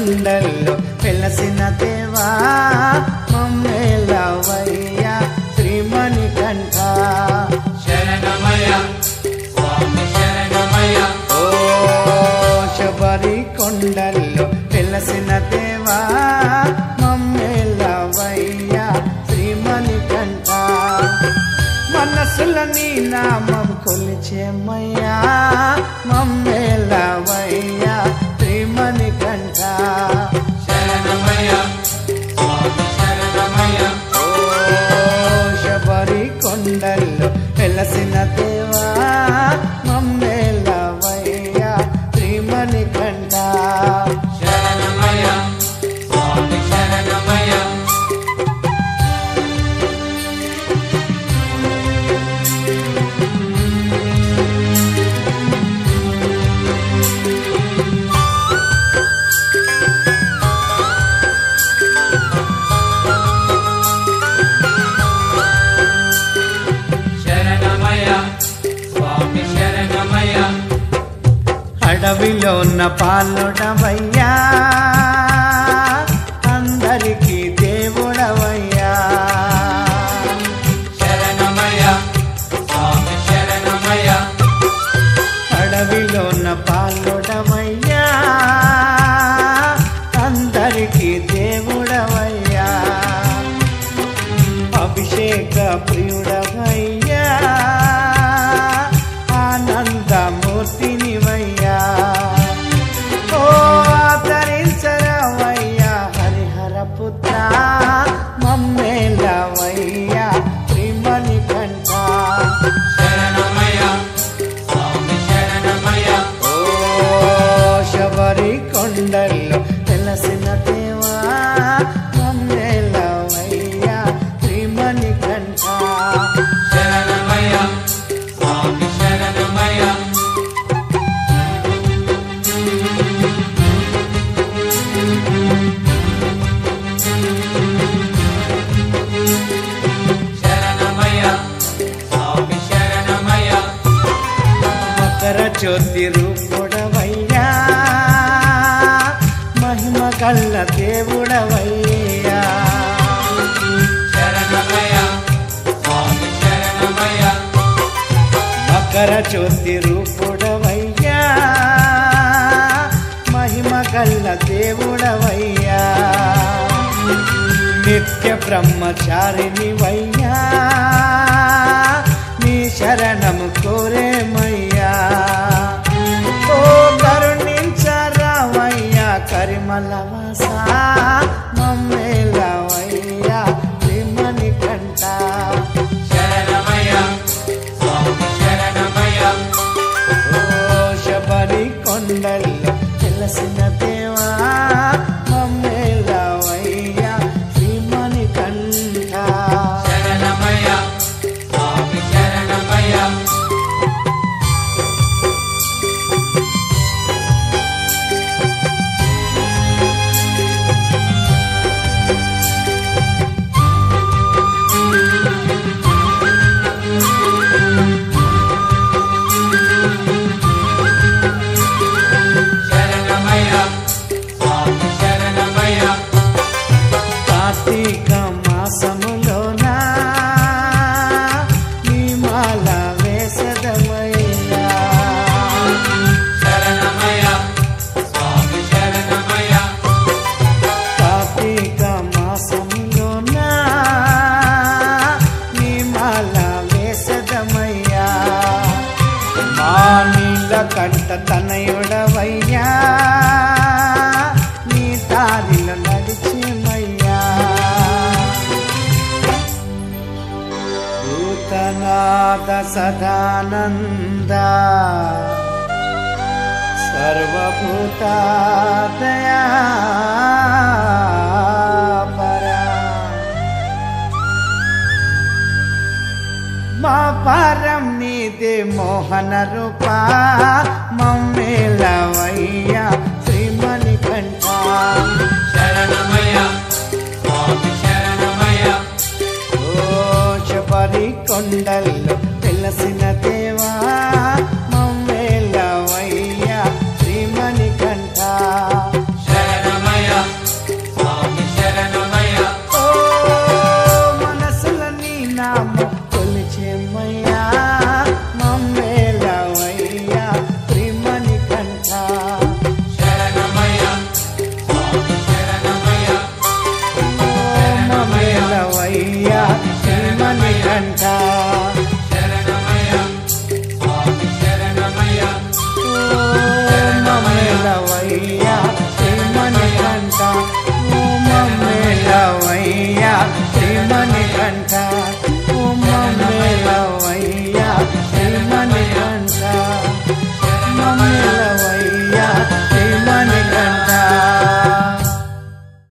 కొండల్లో వెలసిన దేవా మమ్మేలవయ్యా శ్రీమణి కంఠ శరణమయ స్వామి శరణమయ ఓ శబరి కొండల్లో వెలసిన దేవా మమ్మేలవయ్యా శ్రీమణి కంఠ మనసుల నీ నామం కొలిచేమయ్యా మమ్మేలవయ్యా శ్రీమణి కంఠ శరణమయ స్వామి శరణమయ ఓ శబరి కొండల్లో వెలసిన దేవా మమ్మేలవయ్యా శ్రీమణి కంఠ శరణమయ స్వామి శరణమయ శరణమయ స్వామి శరణమయ అడవిలో ఉన్న పాలుడవయ్యా అందరికీ దేవుడవయ్యా శరణమయ స్వామి శరణమయ అడవిలో ఉన్న పాలుడవయ్యా అందరికీ దేవుడవయ్యా అభిషేక ప్రియుడవయ్యా ఆనందమూర్తినివయ్యా ఓ ఆదరించరవయ్యా హరిహర పుత్ర మమ్మేలవయ్యా శ్రీమణి కంఠ శరణమయ స్వామి శరణమయ ఓ శబరి కొండల్లో తెలసిన దేవా మమ్మేలవయ్యా శ్రీమణి కంఠ శరణమయ స్వామి శరణమయ శరణమయ స్వామి శరణమయ మకర జ్యోతి రూపుడవయ్యా మహిమ కల్ల దేవుడవయ్యా శరణమయ స్వామి శరణమయ మకర జ్యోతి రూపుడవయ్యా మహిమ కల్ల దేవుడవయ్యా నిత్య బ్రహ్మచారిని వయ్యా నీ శరణము కోరేమయ్యా ఓ కరుణించరావయ్యా కరిమలవాస మమ్మేలవయ్యా శ్రీమణి కంట శరణమయ స్వామి శరణమయ ఓ శబరి కొండల్లో తెలిసిన దేవా మమ్మేలవయ్యా శ్రీమణి కంఠ శరణమయ స్వామి శరణమయ శరణమయ స్వామి శరణమయ కార్తీక మాసములోన నీ మాల వేసదమయ్యా శరణమయ స్వామి శరణమయ కార్తీక మాసములోన నీ మాల వేసదమయ్యా మా నీళ్ళ కంట తనయుడవయ్యా నీ దారిలో నడిచేమయ్యా భూతనాథ సదానంద సర్వభూతాదయా పరా మా పరం నీదే మోహన రూప మమ్మేలవయ్యా శ్రీమణి కంఠ శరణమయ స్వామి శరణమయ ఓ శబరి కొండల్లో తెలిసిన దేవా మమ్మేలవయ్యా శ్రీమణి కంఠ శరణమయ నాము కొలిచేమయ్యా